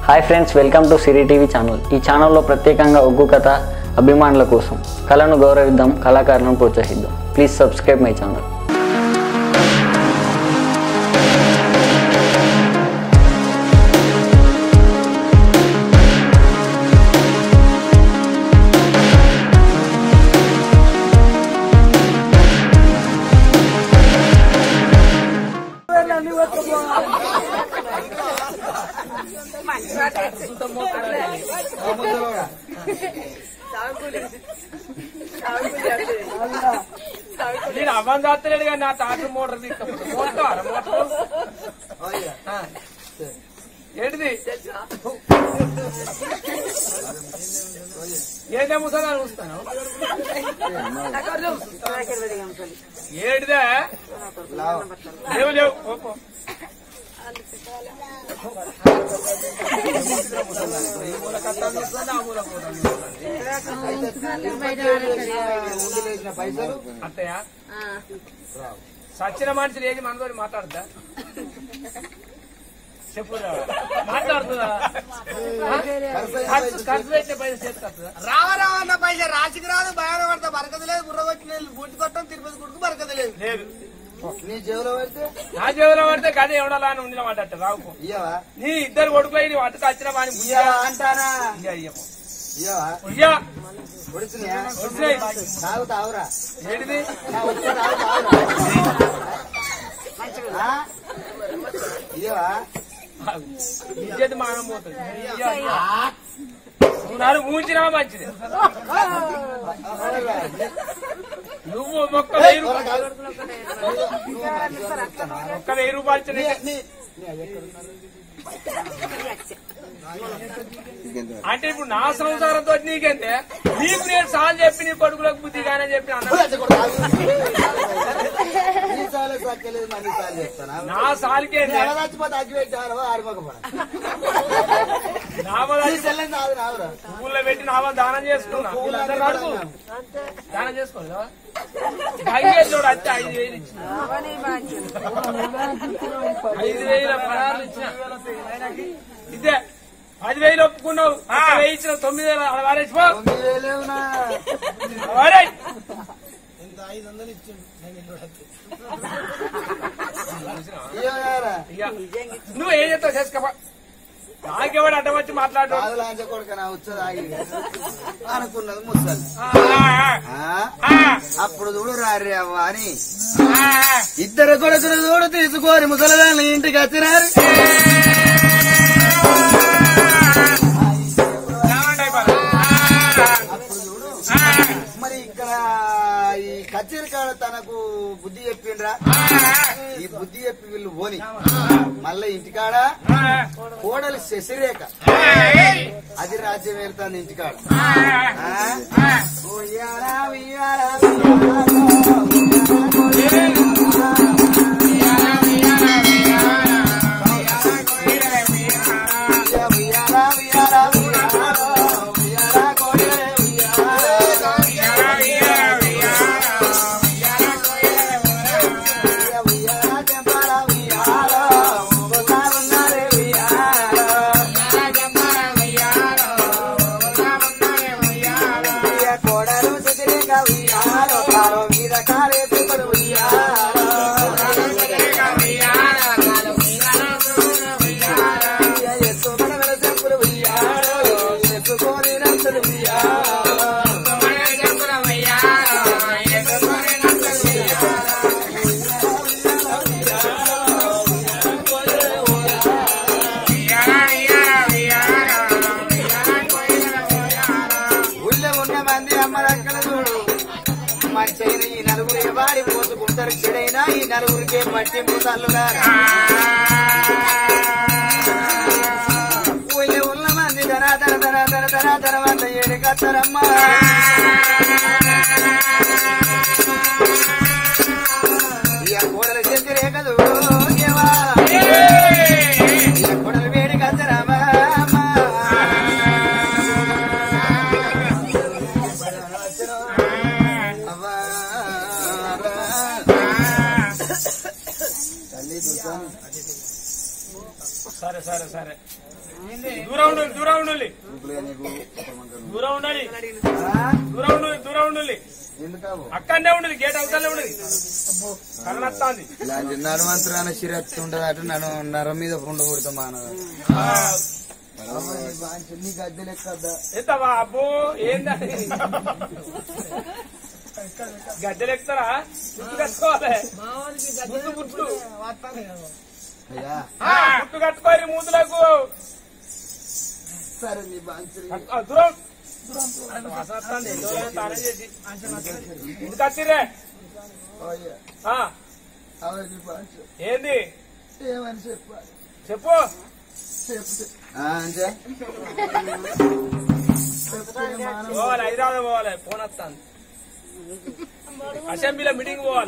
Hi friends welcome to Siri TV channel ఈ ఛానల్లో ప్రత్యేకంగా ఒగ్గు కథ అభిమానుల కోసం కళను గౌరవిద్దాం కళాకారులను ప్రోత్సహిద్దాం ప్లీజ్ సబ్స్క్రైబ్ మై ఛానల్ నేను అవ్వని చేస్తలేడు కానీ నా టాటర్ మోటార్ తీసుకపోతే మోటార్ మోటార్ ఆ. ఏంటిది ఏంటే ముసగా చూస్తాను ఏంటిదే లేవు లేవు పో, పో. ఈ మూల కట్టాలు చూస్తాను, ఆ మూల పోతాను అత్తయ్య సచ్చిన మనిషి ఏది మనతో మాట్లాడతా చెప్పు మాట్లాడుతుందా ఆ? ఖర్చు ఖర్చు పెట్టే పైసలు చేస్తా రావ రావన్న పైసా రాసికి రాదు భయాన పడతా బరకత లేదు బుర్ర కొట్టి నేను గుడ్డి కొట్టం తిరుపతి గుడికి బరకత లేదు లేదు నీ చెవులో పెడితే నా జీవితంలో పడితే గది ఎవడలా అని ఉండిన మాట అట్ట రావుకో ఇయ్యవా నీ ఇద్దరు కొడుకులు నీ వంటకు వచ్చిన వాని ఇయ్యవా అంటానా అయ్యమ్మ ఇయ్యవా అయ్యా పొడిచినాయా వచ్చినాయి తాగుతావురా ఏంటిది నా వచ్చే తాగుతావురా ఆ? ఇయ్యవా ఇజ్జత్ మానం పోతుంది ఇయ్య, ఇయ్య. నువ్వు నన్ను మూచినా మంచిది నువ్వు ఒక్క వెయ్యి రూపాయలు ఒక్క వెయ్యి రూపాయలు ఇచ్చిన నీ- నీ- నీ అయ్య ఎక్కడ ఉన్నారు? అంటే ఇప్పుడు నా సంసారంతో నీకంటే నీకు నేను సాల్ చెప్పి నీ కొడుకులకు బుద్ధి కానీ చెప్పి అన్న పోయి అచ్చ కొడుకు, తాగు. నీ సాలే సక్కలేదు మరి నీ సాలు చెప్తానా నా సాల్కేంటి ఎలా చచ్చిపోతే అగ్గి పెట్టారు ఆడిపోకపోరా నా వల్ల నీ సెల్లని తాగు రావురా పువ్వుల్లో పెట్టి నా వల్ల దానం చేసుకున్నా వీళ్ళందరూ కడుపు. దానం చేసుకోలేదా ఐదు చూడు అంతే ఐదు వేలు ఇచ్చిన ఐదు వేల పదహారు ఇచ్చిన ఇదే పది వేలు ఒప్పుకున్నావు ఒక్క వెయ్యి ఇచ్చిన తొమ్మిది వేల అలా వారేసిపో తొమ్మిది వేలేవునా వారేయ్. ఇయ్యరా ఇయ్య. నువ్వు ఏం చేస్తావు చేసుకోపా నాకెవడు అడ్డం వచ్చి మాట్లాడు కాదు లాంచ కొడుక నా వచ్చేది ఆగి అనుకున్నది ముసలి ఆ? అప్పుడు చూడు రారి అవ్వ అని ఇద్దరు కొడుకులు చూడు తీసుకోరి ముసలిదాన్ని ఇంటికి వచ్చినారు అప్పుడు చూడు మరి ఇక్కడ ఈ కచేరి కాడ తనకు బుద్ధి చెప్పిండ్రా ఈ బుద్ధి చెప్పి వీళ్ళు పోని మళ్ళీ ఇంటికాడ కోడలు శశిరేఖ అది రాజ్యం వెళ్తాను ఇంటికాడ ఆ? ఉయ్యాలా, ఉయ్యాలా, ఉయ్యాలా, ఉయ్యాలా, ఉయ్యాలా, ఉయ్యాలా, ఉయ్యాలా, కోడలే, ఉయ్యాలా. ఉయ్య, ఉయ్యాలా, చెంపాల, ఉయ్యాలా, ఒకసారి ఉన్నారే, ఉయ్యాలా. ఉయ్య, కోడలు శశిరేఖ, ఉయ్యాలా, కాలు మీద కాలేసుకొని ఉయ్యాలా. ఉయ్య, ఎత్తుకొన వెలసెంపులు ఉయ్యాలా, ఎత్తుకొని నంతులు ఉయ్యాలా. ఊళ్ళో ఉన్న మంది అమ్మలక్కల చూడు మంచైన ఈ నలుగురు వాడి పోసుకుంటారు చెడైనా ఈ నలుగురికే మట్టి ముసల్లుగా ఊళ్ళో ఉన్న మంది ధన ధన ధన ధన ధన ధన వంద ఏడు కత్తరమ్మా ఇక కూడలు చెంది రేఖలు ఏవా ఇక కూడలు వేడి కత్తరమ్మా అవ్వా సరే సరే సరే దూరం ఉండాలి దూరం ఉండాలి ఊపులుగా నీకు చెప్పమంటారు. దూరం ఉండాలి ఆ? దూరం ఉండాలి దూరం ఉండాలి ఎందుకావు అక్కడనే ఉండదు గేట్ అవతలనే ఉండదు కన్నత్తాంది ఇలాంటి నడవంతరాన శిరత్తు ఉంటది అటు నన్ను నరం మీద ఉండ కొడతా మానవ నీ గద్దె లెక్క ఎంత అబ్బో ఏందని గద్దెలు ఎక్కుతారా గుర్తు కట్టుకోవాలి గుర్తు గుర్తు అయ్యా ఆ, గుర్తు కట్టుకోవాలి మూతులకు సరే నీ బాంచరి ఆ, దూరం దూరం వాసన వస్తుంది. ఎవరైనా తానం చేసి ఎందుకు వచ్చిర్రే అయ్యా ఆ, అవే నీ బాంచరి ఏంది ఏమని చెప్పాలి చెప్పు చెప్తే అంటే చెప్తే మానవ పోవాలి హైదరాబాద్ పోవాలి ఫోన్ వస్తాను అసెంబ్లీలో మీటింగ్ పోవాలి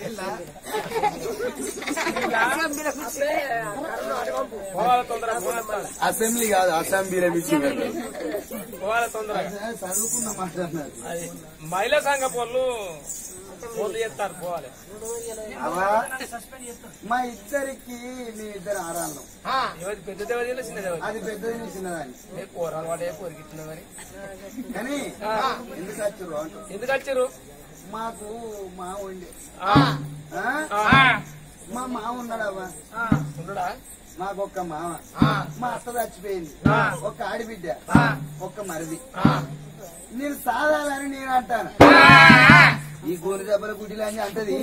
పోవాలి తొందరగా ఫోన్ వస్తాను అసెంబ్లీ కాదు అసెంబ్లీలో మీటింగ్ అంటే. పోవాలి తొందరగా అదే చదువుకున్న మాట అన్నారు అది మహిళా సంఘ పోళ్ళు పోళ్ళు చేస్తారు పోవాలి అవా మా ఇద్దరికి మీ ఇద్దరు ఆరాలను ఎవరి పెద్ద దేవది చిన్న దేవది అది పెద్దది నీ చిన్నదాన్ని ఏ కూరలు వాడే కూరకి ఇచ్చిన మరి కానీ ఎందుకు వచ్చారు అంటారు ఎందుకు వచ్చారు మాకు మా ఉండి ఆ, ఆ? ఆ, మా మామ ఉన్నాడవ్వా ఉండడా మాకు ఒక్క మామ మా అత్త చచ్చిపోయింది ఒక్క ఆడిబిడ్డ ఒక్క మరిది నేను సాధాలని నేను అంటాను ఈ గోరు దెబ్బల గుడ్డిలని అంటది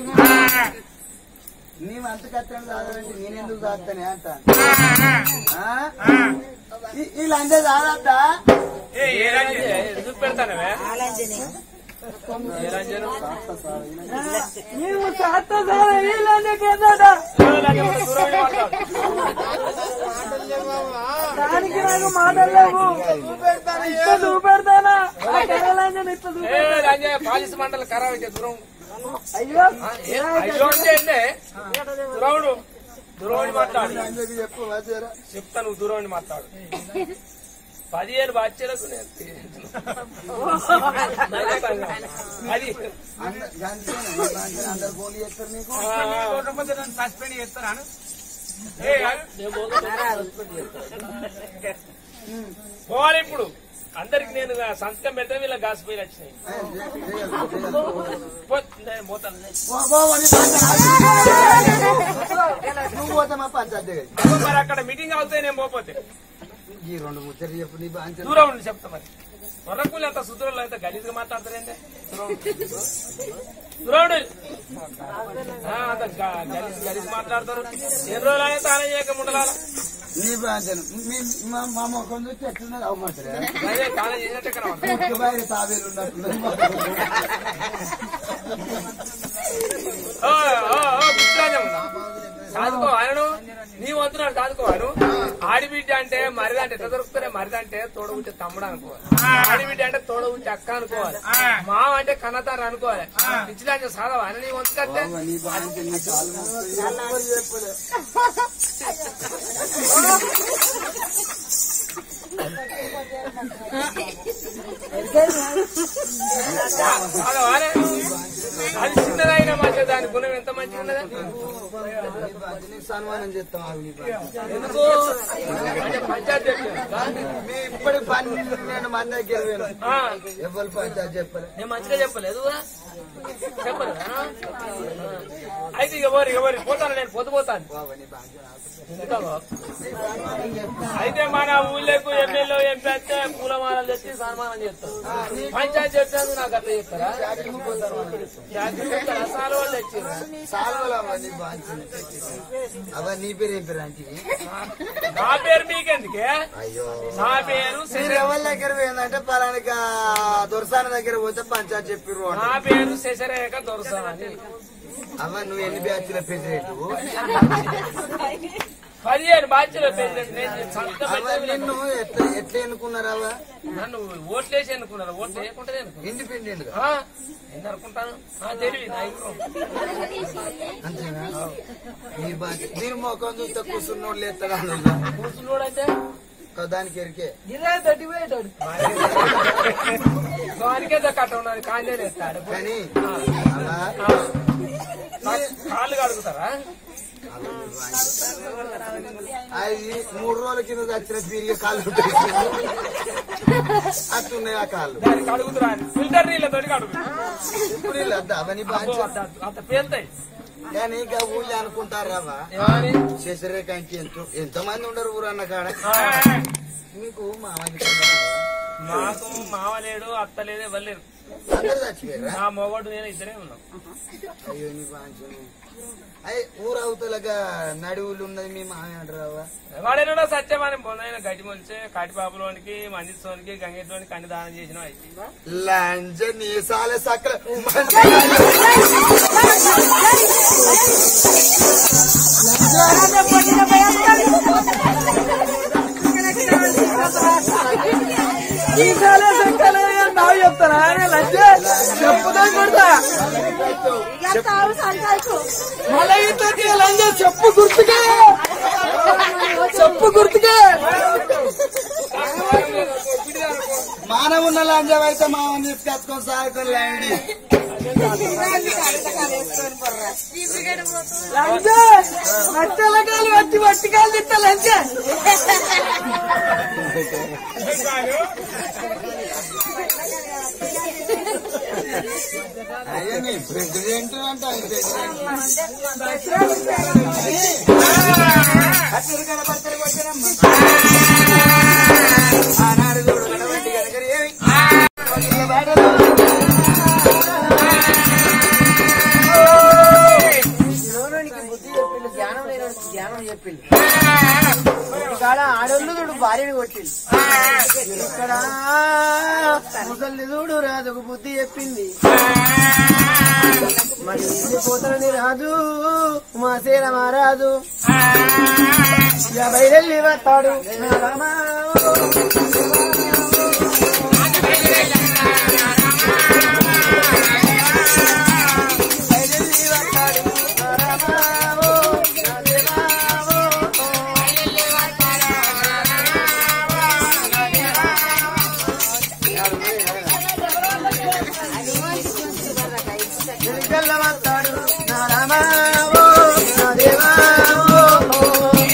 నీవు అంత కత్తని సాధాలంటే నేనెందుకు సాగుతానే అంటాను ఆ? ఈ- వీళ్ళంటే సాగద్దా ఏ ఏ రంజన్ ఎందుకు పెడతానవే ఏ రంజన్ నీవు సాత సార ఇలానే కేదాడా దానికి నాకు మాటలు లేవు ఇట్లా చూపెడతానా ఆ కేరళాంజన్ ఇట్లా చూపెడతా పాలిస్ మండలి ఖరాబ్ అయితే దూరం అయ్యో ఆ, ఏ, అయ్యో అంటే ఏంటే? దూరవుడు దూరవుని మాట్లాడు అందరికి చెప్పు వచ్చారా చెప్తా నువ్వు దూరవుని మాట్లాడు పదిహేను బాధ్యలకు నేను అది అందరు ఫోన్ చేస్తారు నీకు సస్పెండ్ చేస్తాను ఏ, పోవాలి ఇప్పుడు అందరికి నేను సంతకం పెడితే వీళ్ళ గాసిపోయి వచ్చినాయి పో, నేను పోతాను పో- పోవని పంచాయతీ. నువ్వు పోతా మా పంచాయతీ దగ్గరికి. మరి అక్కడ మీటింగ్ అవుతాయి నేను పోతే ఈ రెండు ముచ్చట్లు చెప్పు నీ బాంచలు దూరం ఉండి చెప్తా మరి కొర్రకూలి అంత సుదూరంలో అయితే గలీజ్గా మాట్లాడతారేంటే దూరం ఉండు. ఆ, అంత గ- గలీజ్ గలీజ్ మాట్లాడతారు ఎన్ని రోజులు అయితే తానే చేయక ముండలాల నీ బాంచలు మీ- మా- మా ముఖం చూస్తే ఎట్లున్నది అవమాటరా అదే తానే చేసినట్టు ఎక్కడ ఉంటుంది? బయట తాబేలు ఉన్నట్టున్నది ఓ, ఓ, ఓ, పిచ్చిరాజం. సాదుకో ఆయనను నీ వంతున్నాడు సాదుకో ఆయన ఆడిబిడ్డ అంటే మరిదంటే ఎట్లా దొరుకుతారే మరిదంటే తోడబుచ్చి తమ్ముడు అనుకోవాలి ఆడిబిడ్డ అంటే తోడబుచ్చి అక్క అనుకోవాలి మావ అంటే కన్నతారు అనుకోవాలి పిచ్చిరాజం సాదవా ఆయన నీ వంతు కట్టే నీ బాంచలు నీ కాలు మొక్కుతాయి. ఎవ్వరు చెప్పలే. సాదవానే? అది చిన్నదైనా మంచిది దాని గుణం ఎంత మంచిగా ఉన్నది నీ బాంచలు నీకు సన్మానం చేస్తాం ఆగు నీ బాంచలు. ఎందుకు అంటే పంచాయతీ చెప్పాను. మీ ఇప్పటి పన్నెండు మంది దగ్గర పోయినాం. ఆ, ఎవరు పంచాయతీ చెప్పలే నేను మంచిగా చెప్పలేదు చెప్పలేదు అయితే ఇక పోరు ఇక పోరు పోతాను నేను పొద్దు పోతాను బాబా నీ బాంచలు ఆగు. ఎందుకో? అయితే మన ఊళ్ళకు ఎమ్మెల్యే ఎంపీ అయితే పూలమాలలు తెచ్చి సన్మానం చేస్తారు పంచాయతీ చెప్పేందుకు నాకు అట్లా చెప్తారా జాతీయ చెప్తారా సార్ వాళ్ళు తెచ్చిర్రా? సాల్వలు అవన్నీ బాంచలు అవ నీ పేరు ఏం పేరు అంటే నా పేరు మీకెందుకే అయ్యో నా పేరు మీరు శశి- ఎవరి దగ్గర పోయిందంటే పలానికి దొరసాన దగ్గర పోతే పంచాయతీ చెప్పిర్రు అంట. నా పేరు శశరేఖ దొరసాని అవ్వ నువ్వు ఎన్ని బ్యాచ్ల ప్రెసిడెంట్ పదిహేను బాధ్యత ప్రెసిడెంట్ నేను సంత అవ్వ నిన్ను ఎట్లా ఎట్లా ఎన్నుకున్నారవ్వ నన్ను ఓట్లేసి అనుకున్నారు ఓట్లు వేయకుండా అనుకున్నారు ఇండిపెండెంట్ గా ఆ, నేను అనుకుంటాను ఆ, తెలివి నా ఇప్పుడు అంతేనా నీ బాధ్యత మీరు మొఖం చూస్తే కూర్చున్నోళ్ళు ఎత్తడా కూర్చున్నాడంటే దానికి ఎరికే ఇదే తట్టిపోయేటాడు వానికే కట్ట ఉన్నది కాంజే వేస్తాడు కానీ అవ్వ నాకు కాళ్ళు కడుగుతారా అది మూడు రోజుల కింద వచ్చిన పీరిగే కాళ్ళు ఉంటాయి అట్టున్నాయి ఆ కాళ్ళు దాన్ని కడుగుతురా ఫిల్టర్ నీళ్ళతో కడుగుతా ఇప్పుడు వీళ్ళు వద్దా అవన్నీ అబ్బో, బాగా అంత- అంత పేలుతాయి కానీ ఇంకా ఊళ్ళో అనుకుంటారా ఏమని శశిరేఖ ఇంక ఎంతో ఎంతో మంది ఉండరు ఊరన్న కాడ మీకు మామయ్య మాకు మామ లేడు అత్త లేదు ఇవ్వలేరు అందరు చచ్చిపోయారా నా మొగోడు నేను ఇద్దరే ఉన్నాం అయ్యో నీ పాంచను అయ్యి ఊరు అవతలగా నడువులు ఉన్నది మీ మామయ్య అంటారావా వాడేనో సత్యమని పొందైన గడ్డి మొలిచే కాటి పాపలోనికి మంజిస్తోనికి గంగెట్లోనికి అన్ని దానం చేసిన లంజ నీసాలే సక్కల ఈసారి సంకలే నావు చెప్తారా అనే లంచ చెప్పుతో కొడతా మళ్ళీ ఇతనికి లంచ చెప్పు గుర్తుకే చెప్పు గుర్తుకే మానవ ఉన్న లంజం అయితే మామని తీసుకొచ్చుకొని సాగుకొని ల్యాండి లంచ నచ్చలకాలు వచ్చి వట్టికాలు తిట్ట లంచ అయ్యో నీ ప్రెసిడెంట్ అంట ఆయన ప్రెసిడెంట్ అచ్చరు కనపడతారు కొట్టనమ్మ. ఆనాడు చూడు కనబట్టి కనకరి ఏమి? ఇలా బయటలో. లోనునికి బుద్ధి చెప్పిండు జ్ఞానం లేనోడికి జ్ఞానం చెప్పిండు ఇక్కడ ఆడోళ్ళు చూడు భార్యని కొట్టిండు ఇక్కడ ముసలి చూడు రాజుకు బుద్ధి చెప్పింది మరి పోతానని రాజు మా సేన మహారాజు యాభై వెళ్ళి వస్తాడు నా రామా. బయలుదేరి వస్తాడు నా రామా. నా దేవా. తెల్లవస్తాడు నా రామా ఓ నా దేవా ఓ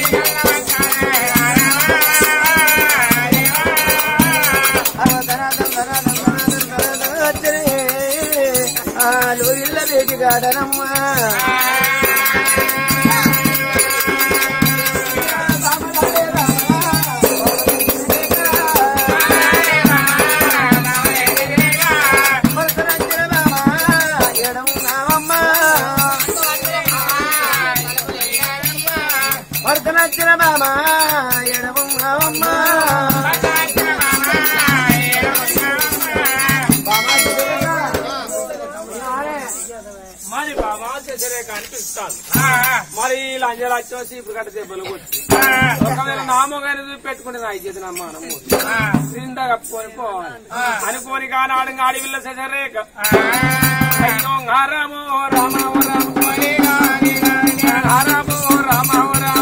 ఆలు ఇళ్ళ వేటి గాడనమ్మా వర్ధనచ్చిన బామా ఎడము అమ్మా మాది బాబా శశిరేఖ అనిపిస్తాను మరి లంజలు వచ్చేసి ఇప్పుడు కట్ట దెబ్బలు కొట్టి ఒకవేళ నామగారి పెట్టుకుంటే నా ఇచ్చేది నమ్మానము క్రింద కప్పుకొని పోవాలి అనుకోని కానాడు గాడి విల్ల శశిరేఖ అయ్యో రామో రామో రామో రామో రామో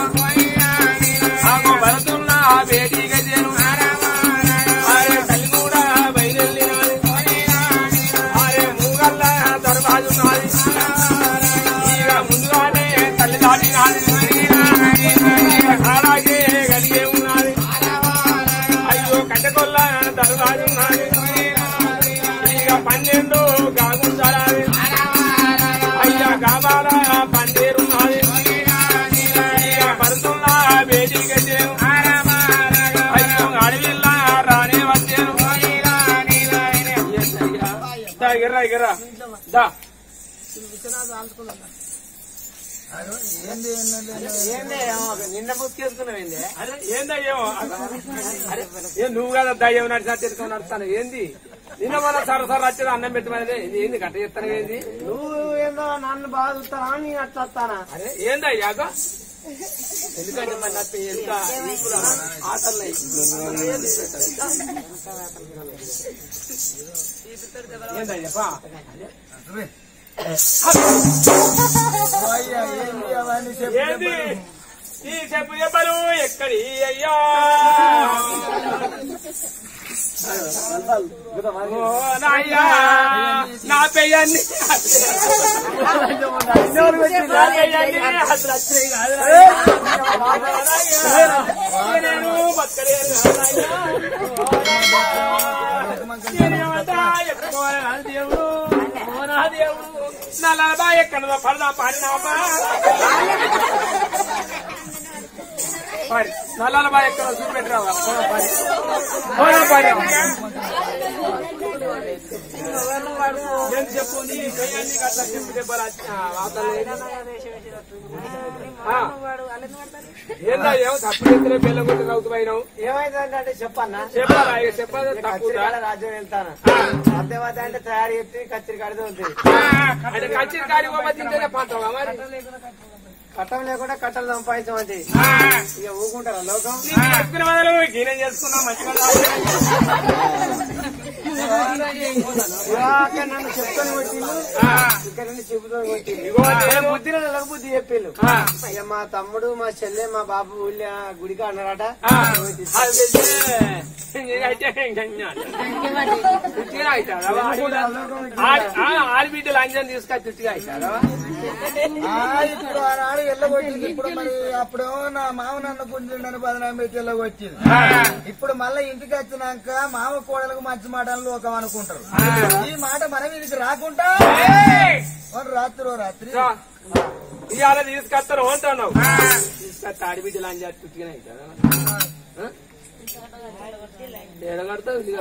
రామో భరతున్న బేటీ గజను అరే తల్లి కూడా బయలుదేరినాడు అరే మూగల్ల దర్వాజు నాది ఇక ముందుగానే తల్లి దాటినాది అలాగే గడిగే ఉన్నది అయ్యో కట్టకొల్ల దర్వాజు నాది ఇక పన్నెండు గాగుంచాలి అయ్యా గాబాల పందేరున్నది ఇక భరతున్న బేటీ గజను అయ్యో అడవిల్లా రానే వచ్చాను దా ఎగర్రా ఎగర్రా దా నిన్న పుచ్చుకేసుకున్నావేంది అరే ఏందయ్యేమో అరే ఏ నువ్వు కదా దయ్యం నడిచినా తిరుగుతూ నడుస్తాను ఏంది నిన్న మన సరసర వచ్చేది అన్నం పెట్టమనేది ఇది ఏంది గట్ట చెప్తాను ఏంది నువ్వు ఏందో నన్ను బాగా చూస్తానా నేను అట్లా వస్తానా అరే ఏందయ్యాక ఎందుకంటే మరి నాకు ఎంత ఇప్పుడు ఆటలు ఏందయ్యా అయ్యా, ఏంటి అవన్నీ చెప్పు ఏంది ఈ చెప్పు చెప్పలు ఎక్కడి అయ్యా ఓ నాయ్యా నా పెయ్యాన్ని నా పెయ్యాన్ని అసలు వచ్చేది కాదురా. నేను బతకలేను నాయ్యా. నేనేమంటా ఎత్తుకోవాలి నా దేవుడు ఓ నా దేవుడు నా లలబా ఎక్కడ పడదా పాడినామా పాడి నా లలబా ఎక్కడ చూపెట్టరావా పాడి పోనా పాడి ఏం చెప్పు నీ కయ్యాన్ని అట్లా చెప్పు దెబ్బలు ఏందా ఏమో తప్పు చేస్తే పిల్ల కొట్టి నవ్వుతున్నావు ఏమైందంటే చెప్పన్నా చెప్పాలా ఇక చెప్పాలి తప్పు కత్తిరికాడ రాజ్యం వెళ్తాను మధ్యవర్తి అంటే తయారు చేసి కత్తిరికాడితే ఉంది అంటే కచ్చిరి కాడి తింటేనే పంటవా మరి కట్టం లేకుండా కట్టలు సంపాదించమంటే ఇక ఊకుంటారా లోకం నీకు చెప్పిన మొదలు గీనం చేసుకున్నా మంచిగా ఇవాళ నన్ను చెప్తాను కొట్టిండు ఇక్కడ నుండి చెబుతాను కొట్టిండు ఇగో నేను- బుద్ధిలో నెలకు బుద్ధి చెప్పిండు ఆ. ఇక మా తమ్ముడు మా చెల్లె మా బాబు ఊళ్ళో గుడికి అన్నారట ఆ, అది తెలిసి అయితే తుట్టిగా అవుతాడా ఆడబిడ్డలు అంజన్ తీసుకొని తుట్టిగా అవుతాడా ఆ, ఇప్పుడు ఆనాడు ఎల్లగొట్టింది ఇప్పుడు మరి అప్పుడు నా మామ నన్ను పుంజుండని బదనాం పెట్టి ఎల్లగొచ్చింది ఇప్పుడు మళ్ళీ ఇంటికి వచ్చినాక మామ కోడలకు మంచి మాటలు లోకం అనుకుంటారు ఈ మాట మనం ఇది రాకుండా వాడు రాత్రి ఓ రాత్రి ఇవాళ తీసుకొస్తారు అంటున్నావు తీసుకొస్తే ఆడబిడ్డలు అంజన్ తుట్టిగా అవుతాడా ఎడగడతావు ఇది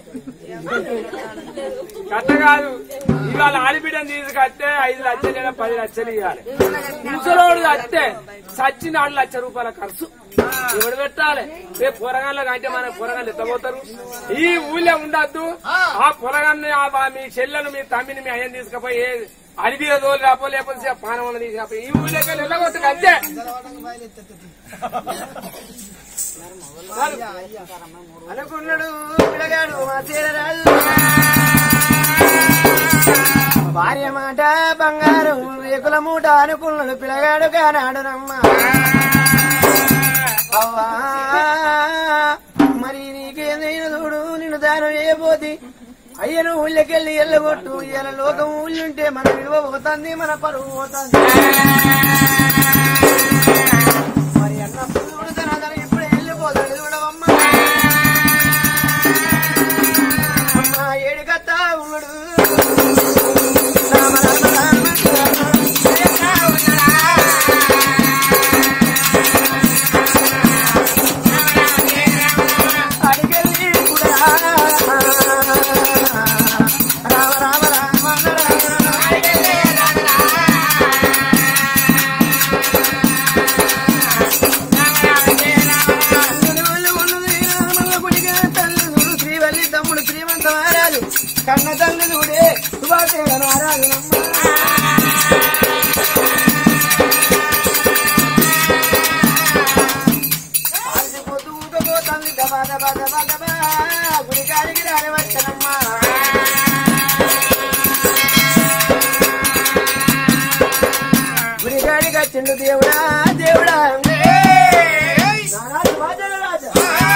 కట్ట కాదు ఇవాళ ఆడిబిడ్డను తీసుకొస్తే ఐదు లక్షలు లేదా పది లక్షలు ఇవ్వాలి ముసలోడు చస్తే సచ్చిన ఆరు లక్ష రూపాయల ఖర్చు ఎవడు పెట్టాలి రేపు పొరగాళ్ళకి అంటే మన పొరగాళ్ళు ఎత్తపోతారు ఈ ఊళ్ళో ఉండద్దు ఆ పొరగాన్ని ఆ బా- మీ చెల్లెను మీ తమ్మిని మీ అయ్యని తీసుకుపోయి అడిగి రోజులు రాపో లేకపోతే పానం తీసుకపోయి ఈ ఊళ్ళోకి వెళ్ళగొట్టు అంతే అనుకున్నాడు పిల్లగాడు మా తీరరాజు భార్య మాట బంగారం రేకుల మూట అనుకున్నాడు పిల్లగాడు కానాడునమ్మ అవ్వా మరి నీకేదైనా చూడు నిన్ను దానం చేయబోతి అయ్యను ఊళ్ళకెళ్ళి ఎల్లగొట్టు ఇలా లోకం ఊళ్ళుంటే మన విలువ పోతుంది మన పరువు పోతుంది మరి అన్నప్పుడు చూడు తన తన ఇప్పుడు వెళ్ళిపోతాడు చూడవమ్మ అమ్మ ఏడు కత్తా ఉన్నాడు రామ రామ రామ అడిగెళ్ళి కూడా రామ రామ రామ శ్రీవల్లి తమ్ముడు శ్రీమంత మహారాజు కన్న తల్లి చూడే సుభాషేణ మహారాజు పొద్దు ఊకపోతుంది దబా దబా దబా దబా గుడికాడికి రాని వచ్చనమ్మా గుడికాడికి వచ్చిండు దేవుడా దేవుడా నారాజు రాజా రాజా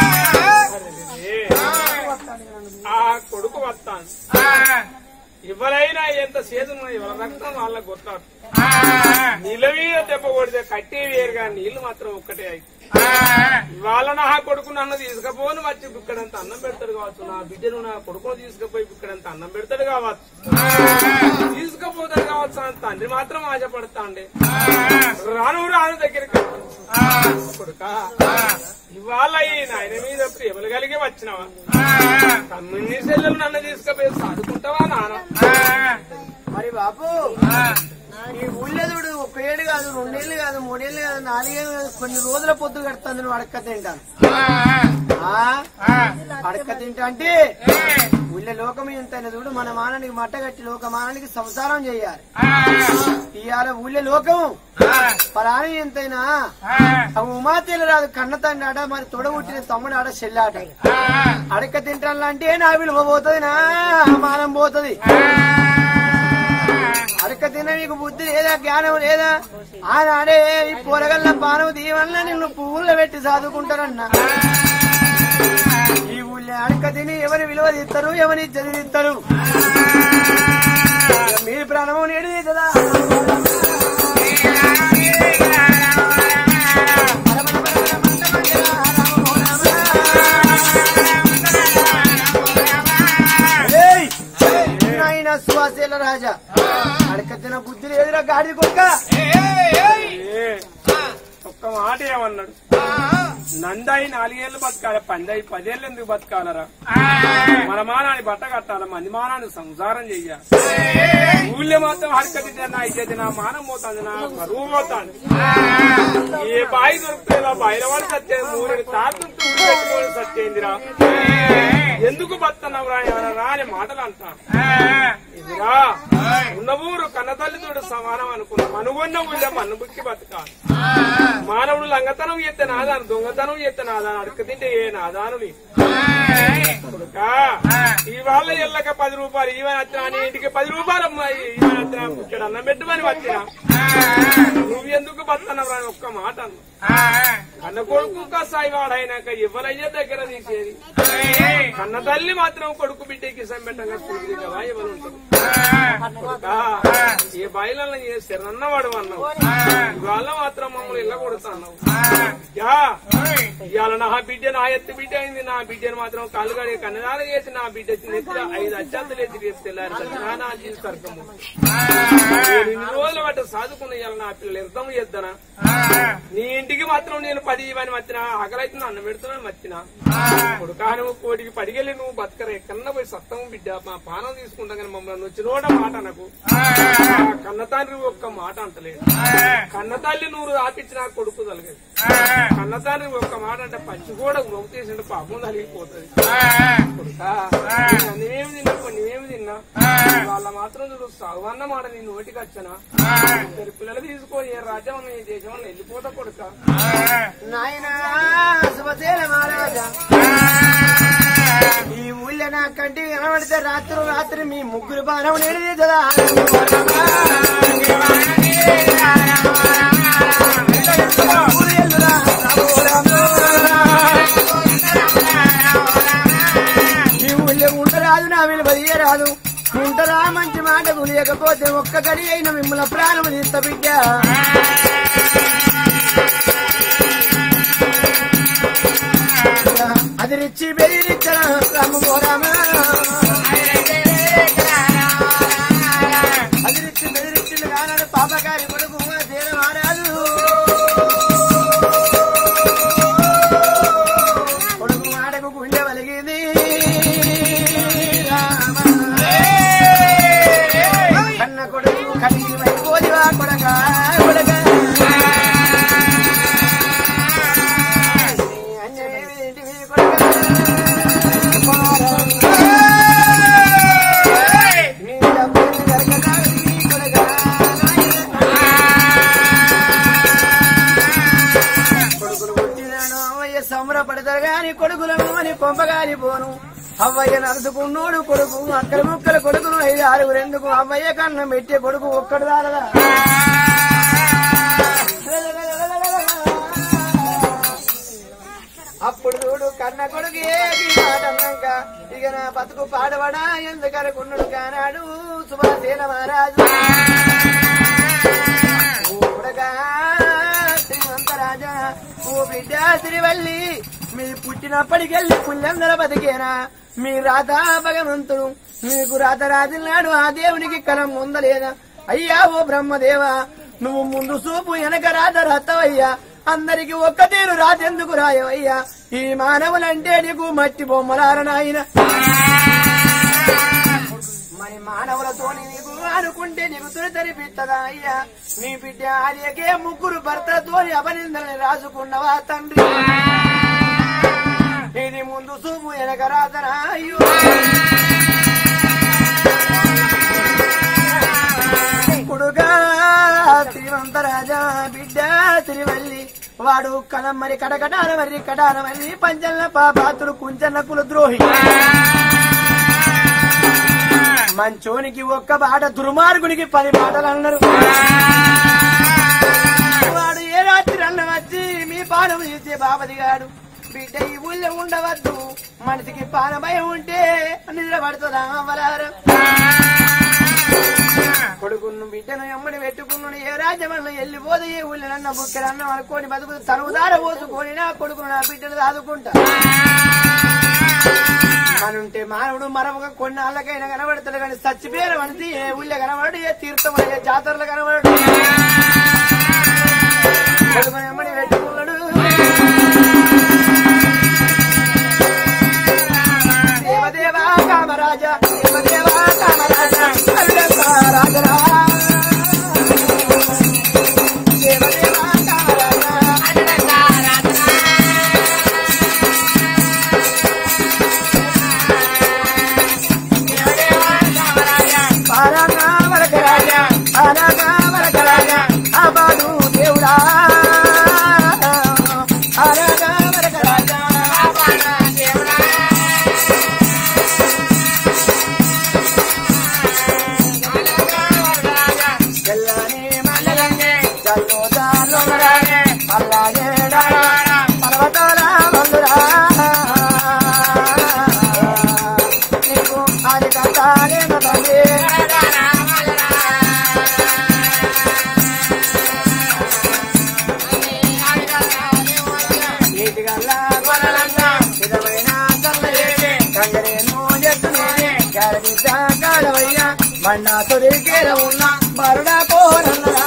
ఆ కొడుకు వస్తాను ఎవరైనా ఎంత సేతున్నా ఎవరి రక్తం వాళ్ళకి కొట్టారు నీళ్ళ మీద దెబ్బ కొడితే కట్టే వేరుగా నీళ్లు మాత్రం ఒక్కటే అయి వాళ్ళ నా కొడుకు నన్ను తీసుకపోను వచ్చి ఇక్కడంత అన్నం పెడతాడు కావచ్చు నా బిడ్డను నా కొడుకును తీసుకుపోయి ఇక్కడంత అన్నం పెడతాడు కావచ్చు తీసుకుపోతాడు కావచ్చు అని తండ్రి మాత్రం ఆశపడతా అండి రాను రాను దగ్గరికి కొడుకా ఇవాళ ఈ నాయన మీద ప్రేమలు కలిగి వచ్చినవా తమ్ముని సెల్లెలు నన్ను తీసుకుపోయి సాదుకుంటావా నాన్న మరి బాబు ఈ ఊళ్ళెదుడు ఒక ఏడు కాదు రెండేళ్లు కాదు మూడేళ్లు కాదు నాలుగేళ్ళు కాదు కొన్ని రోజుల పొద్దు కడుతుంది నువ్వు అడక్క తింటాను అడక్క తింటా అంటే ఊళ్ళో లోకం ఎంతైనా చూడు మన మానానికి మట్ట కట్టి లోక మానానికి సంసారం చేయాలి ఇవాళ ఊళ్ళో లోకం పరాణి ఎంతైనా ఆ ఉమాతేలు రాదు కన్న తండ్రి ఆట మరి తొడగొట్టిన తమ్ముడు ఆట చెల్లాట అడక్క తింటానంటే నా విలువ పోతుంది నా మానం పోతుంది అడక తిన నీకు బుద్ధి లేదా జ్ఞానం లేదా ఆనాడే ఈ పొరగల్ల పానం దీవల్ల నిన్ను పువ్వుల్లో పెట్టి చదువుకుంటారన్న ఈ ఊళ్ళో అడక తిని ఎవరి మీరు విలువ తీస్తారు ఎవరి చదివిస్తారు మీ ప్రాణము నేడు కదా ఏయ్! నాయన సువాసేల రాజా అడకత్తిన బుద్ధి లేదురా గాడి కొడుక ఏ, ఒక్క మాట ఏమన్నాడు నందాయి నాలుగేళ్లు బతకాలి పందాయి పదేళ్ళు ఎందుకు బతకాలరా మన మానాన్ని బట్ట కట్టాలి మంది మానాన్ని సంసారం చెయ్యాలి ఊళ్ళో మొత్తం హరకతి నా ఇచ్చేది నా మానం పోతుంది నా కరువు పోతాను ఏ బాయి దొరికితే ఇలా బాయిల వాళ్ళు సత్తే మూడు తాతలు పెట్టుకోవాలి సత్యేందిరా ఎందుకు బతున్నావురా రా అని మాటలు అంటా ఇదిరా ఉన్న ఊరు కన్నతల్లితోడు సమానం అనుకున్నా మనుగొన్న ఊళ్ళో మన్ను బుక్కి బతకాలి మానవుడు లంగతనం ఎత్తే నాదాను దొంగతనం ఎత్తే నాదాను అడక తింటే ఏ నాదానుని కొడుకా ఇవాళ ఎల్లక పది రూపాయలు ఈవెన్ వచ్చినా నీ ఇంటికి పది రూపాయలు అమ్మాయి ఈవెన్ వచ్చినా ఇక్కడ అన్నం పెట్టమని వచ్చినా నువ్వు ఎందుకు బతున్నావు అని ఒక్క మాట అన్నా కన్న కొడుకు కసాయివాడైనాక ఎవరయ్యే దగ్గర తీసేది కన్న తల్లి మాత్రం కొడుకు బిడ్డకి సంబెట్టంగా చూసి కదా ఎవరు ఉంటారు కొడుకా, ఏ బయలను చేస్తే నన్నవాడు అన్నావు ఇవాళ మాత్రం మమ్మల్ని ఇళ్ళ కొడుతున్నావు యా ఇవాళ నా బిడ్డ నా ఎత్తు బిడ్డ అయింది నా బిడ్డను మాత్రం కలుగడి కన్నదాలు చేసి నా బిడ్డ నెత్తిన ఐదు అత్యంతలు ఎత్తి తీసుకెళ్లారు సత్యనారాయణ తీసుకరకము నేను ఇన్ని రోజులు బట్టి సాదుకున్న ఇవాళ నా పిల్లలు ఎంతం చేద్దనా నీ ఇంటికి మాత్రం నేను పది ఇవని వచ్చిన ఆకలైతే నన్ను పెడుతున్నాను వచ్చిన కొడుకా నువ్వు కోటికి పడిగెళ్ళి నువ్వు బతకరా ఎక్కడన్నా పోయి సత్తం బిడ్డ మా పానం తీసుకుంటా కానీ మమ్మల్ని వచ్చినోడ మాట నాకు కన్న తండ్రి ఒక్క మాట అంటలేదు కన్న తల్లి నువ్వు ఆపించిన కొడుకు తలగదు కన్న తండ్రి ఒక్క మాట అంటే పచ్చి కూడా గ్రౌ చేసిండు పాపం తలిగిపోతుంది కొడుకా నువ్వేమి తిన్నా నువ్వేమి తిన్నా వాళ్ళ మాత్రం చూడు సగవన్న మాట నీ నోటికి వచ్చనా ఇద్దరు పిల్లలు తీసుకొని ఏ రాజ్యం అన్న ఈ దేశం అన్న వెళ్ళిపోతా కొడుక నాయన శుభసేన మహారాజా ఈ ఊళ్ళో నా కంటి కనబడితే రాత్రి రాత్రి మీ ముగ్గురు బాణం నేడు కదా ఈ ఊళ్ళో ఉండరాదు నా విలువ రాదు ఉంటరా మంచి మాట లేకపోతే ఒక్క గడి అయిన మిమ్మల్ని ప్రాణం తీస్తా బిడ్డ అది రిచ్చి బెదిరించరా రాము పోరామా అది రిచ్చి బెదిరించింది కానని పాపగారి కొడుకు దేవ మారాదు కొడుకు మాటకు గుండె వలిగింది రామ. కన్న కొడుకు కడిగి వైపోదివా కొడక కొడక సంబరపడతారు గాని కొడుకులను అని పంపగాని పోను అవ్వయ్య నడుచుకున్నోడు కొడుకు అక్కడ ముక్కల కొడుకును ఐదు ఆరుగురు ఎందుకు అవ్వయ్య కన్నం పెట్టే కొడుకు ఒక్కడు దారదా అప్పుడు చూడు కన్న కొడుకు ఏది మాట అన్నాక ఇక నా బతుకు పాడవడా ఎందుకనుకున్నాడు కానాడు సుభాసేన మహారాజు ఓ కొడకా, శ్రీమంతరాజా ఓ బిడ్డ శ్రీవల్లి మీ పుట్టినప్పటికెళ్ళి పుణ్యందర బతికేనా మీ రాత భగవంతుడు మీకు రాత రాజున్నాడు ఆ దేవునికి కలం ఉందలేదా అయ్యా ఓ బ్రహ్మదేవా నువ్వు ముందు చూపు వెనక రాత రత్తవయ్యా అందరికి ఒక్క తీరు రాతెందుకు రాయవయ్యా ఈ మానవులంటే నీకు మట్టి బొమ్మలార నాయన మరి మానవులతో నీకు అనుకుంటే నీకు తొలితరిపిత్తదా అయ్యా నీ బిడ్డ ఆర్యకే ముగ్గురు భర్తతో అపనిందని రాసుకున్నవా తండ్రి ఇది ముందు చూపు వెనక రాతనా అయ్యో కొడుగా శ్రీమంతరాజా బిడ్డ తిరువల్లి వాడు కలం మరి కడకటాల మరి కటాల మరి పంచల్ల పాపాతులు కుంచన్న కుల ద్రోహి మంచోనికి ఒక్క బాట దుర్మార్గునికి పది బాటలు అన్నారు వాడు ఏ రాత్రి అన్న వచ్చి మీ పానం చేసే బాపది గాడు బిడ్డ ఈ ఊళ్ళో ఉండవద్దు మనిషికి పాన భయం ఉంటే నిద్ర పడుతుందా అవ్వలారు కొడుకును బిడ్డను ఎమ్మడి పెట్టుకున్నాడు ఏ రాజ్యమన్న వెళ్ళిపోదు ఏ ఊళ్ళన్న బుక్కెలు అన్నం అనుకోని బతుకు తనుదార పోసుకొని నా కొడుకును నా బిడ్డను దాదుకుంటా మనుంటే మానవుడు మరొక కొన్ని ఆళ్ళకైనా కనబడతాడు కానీ చచ్చిపోయిన మనిషి ఏ ఊళ్ళో కనబడు ఏ తీర్థం ఏ జాతరలో కనబడు కొడుకును ఎమ్మడి పెట్టుకున్నాడు దేవదేవా కామరాజా దేవదేవా కామరాజా అల్లంతా రాజరా దేవదేవా కామరాజా పారాగా వరకరాజా పారాగా వరకరాజా ఆబాదు దేవుడా పారాగా వరకరాజా తెల్లని మల్లెలన్నీ చల్లు చాలుగరానే, పల్లాగే డారా, పర్వతాల వందురా. నీకు ఆది కట్టాలేను తండ్రి. నీటిగల్లా కొనలన్నా, విధమైన చల్లయేసి, కంగరేను చెట్టునేసి, గారడిద్ద గాడవయ్య, మన్నా తొడికేర ఉన్న బరుడా కోరన్నరా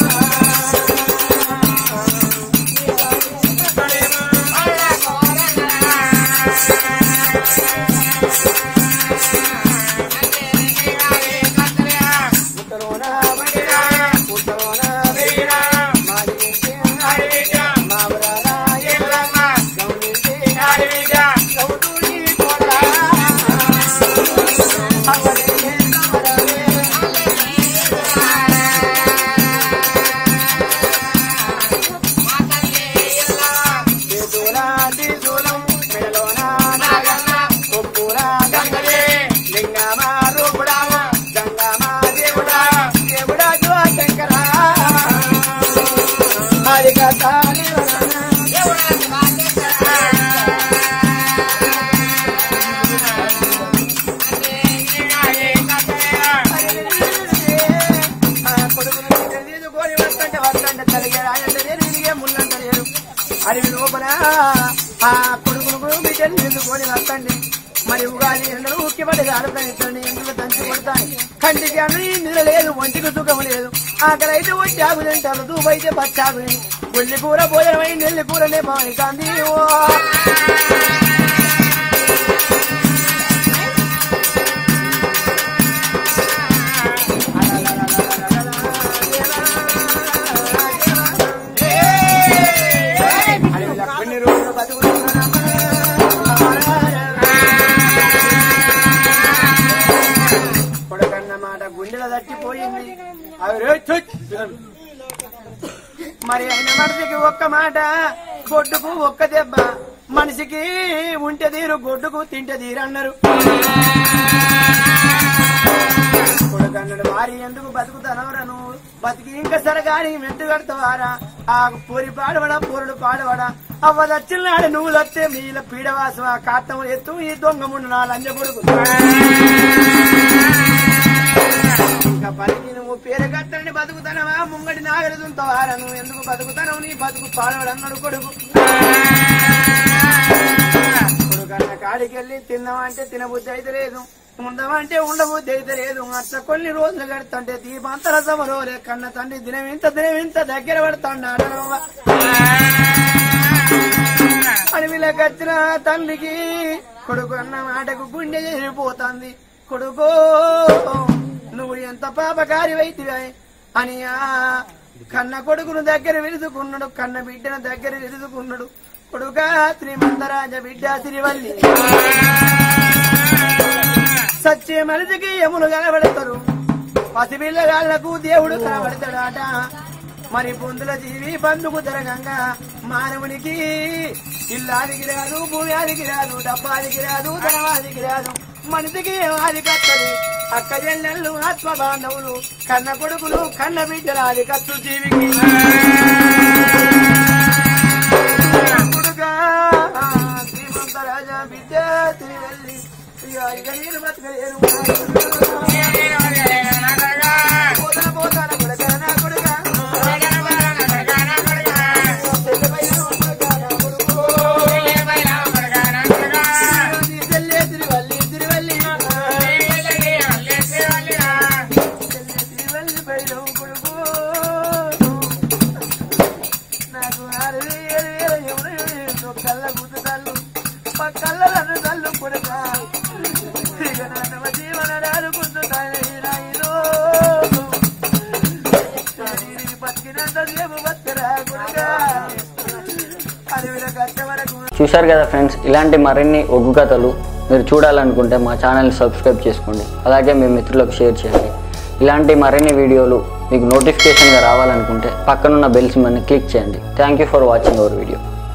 ఉత్తరోన బడిరా, ఉత్తరోన వీరా, మాదిరికి హరివిజ, మావరాల ఎల్లమ్మ, గౌరికి హరివిజ, గౌతుని కోడలా. అంగడికి సమరవే. చేతులా తీసులం, మెడలోన నాగన్న, కొప్పులా గంగలే, లింగమా రూపుడా, గంగమా దేవుడా, దేవుడా జో శంకరా. హరిక తాళివనా, ఆ కొడుకును బిడ్డను తీసుకొని వస్తుంటే వస్తుంటే తలిగే రాయంటే నేను ఇదిగే ముళ్ళంట లేరు అడవి లోపల ఆ కొడుకును బిడ్డను తీసుకొని వస్తండి మరి ఉగాది ఎండలు ఉక్కిపడి ఆడతాయి ఎందుకు దంచి కొడతాయి కంటికి అన్ను నిద్ర లేదు ఒంటికి సుఖం లేదు ఆకలి అయితే వచ్చి ఆగు తింటారు దూబైతే పచ్చాగు గొల్లి కూర భోజనమై నెల్లి కూరనే బాగుంది కాంతి ఓ కొన్ని రోజులు కొడకన్న మాట గుండెల తట్టిపోయింది అవి రే ఛుచ్! మరి అయిన మనిషికి ఒక్క మాట గొడ్డుకు ఒక్క దెబ్బ మనిషికి ఉంటే తీరు గొడ్డుకు తింటే తీరు అన్నారు కొడుకన్నాడు వారి ఎందుకు బతుకుతానవరా నువ్వు బతికి ఇంకా సరగాని మెంటు కడతావారా ఆ పూరి పాడవడా పూరుడు పాడవడా అవ్వ దచ్చినాడు నువ్వు లత్తే మీల పీడవాసం ఆ కాట్టం ఎత్తు ఈ దొంగ ముందు నా లంజ కొడుకు ఇంకా పలికి నువ్వు పేరు కట్టని బతుకుతానవా ముంగడి నాగలి దుంతవారా నువ్వు ఎందుకు బతుకుతానవు నీ బతుకు పాడవడు అన్నాడు కొడుకు కొడుకన్న కాడికి వెళ్ళి తిందామంటే తినబుద్ధి అయితే లేదు ఉండమంటే ఉండబుద్ధి అయితే లేదు అట్లా కొన్ని రోజులు గడుతుంటే దీపాంతర సమరోలే కన్న తండ్రి దినం ఇంత దినం ఇంత దగ్గర పడుతున్నాడు అడవిలోకి వచ్చిన తండ్రికి కొడుకు అన్న మాటకు గుండె చేరిపోతుంది కొడుకో నువ్వు ఎంత పాపకారి వైతివే అని ఆ కన్న కొడుకును దగ్గర విరుదుకున్నాడు కన్న బిడ్డను దగ్గర విరుదుకున్నాడు కొడుకా శ్రీమంతరాజ బిడ్డ శ్రీవల్లి సచ్చే మనిషికి ఎములు కనబడతారు పసిపిల్లగాళ్లకు దేవుడు కనబడతాడట మరి పొందుల జీవి బంధుకు జరగంగా మానవునికి ఇల్లాదికి రాదు భూయాదికి రాదు డబ్బాదికి రాదు ధనవాదికి రాదు మనిషికి ఆది కత్తది అక్క చెల్లెళ్ళు ఆత్మ బాంధవులు కన్న కొడుకులు కన్న బిడ్డలు ఆది కత్తు జీవికి కొడుకా శ్రీమంత రాజా బిడ్డ తిరిగి ఇక ఇక నేను బ్రతకలేను పోతాన పోతాన కొడక నా కొడక చెల్లెపైన కొడక నా కొడుకు. నీ చెల్లె తిరువల్లి తిరువల్లి చెల్లె తిరువల్లి పైన కొడుకు నాకు ఆరు వేలు వేలు ఎవరు ఎవరు కళ్ళ గుర్తు తల్లు మా కళ్ళలను తల్లు కొడక ఇక నన్ను జీవన రాలుకుంటూ రాయిలో బతికినంత సేపు బతకరా కొడక అడవిలో కట్ట వరకు చూశారు కదా ఫ్రెండ్స్ ఇలాంటి మరిన్ని ఒగ్గు కథలు మీరు చూడాలనుకుంటే మా ఛానల్ని సబ్స్క్రైబ్ చేసుకోండి అలాగే మీ మిత్రులకు షేర్ చేయండి ఇలాంటి మరిన్ని వీడియోలు మీకు నోటిఫికేషన్గా రావాలనుకుంటే పక్కనున్న బెల్ సింబల్ని క్లిక్ చేయండి thank you for watching our video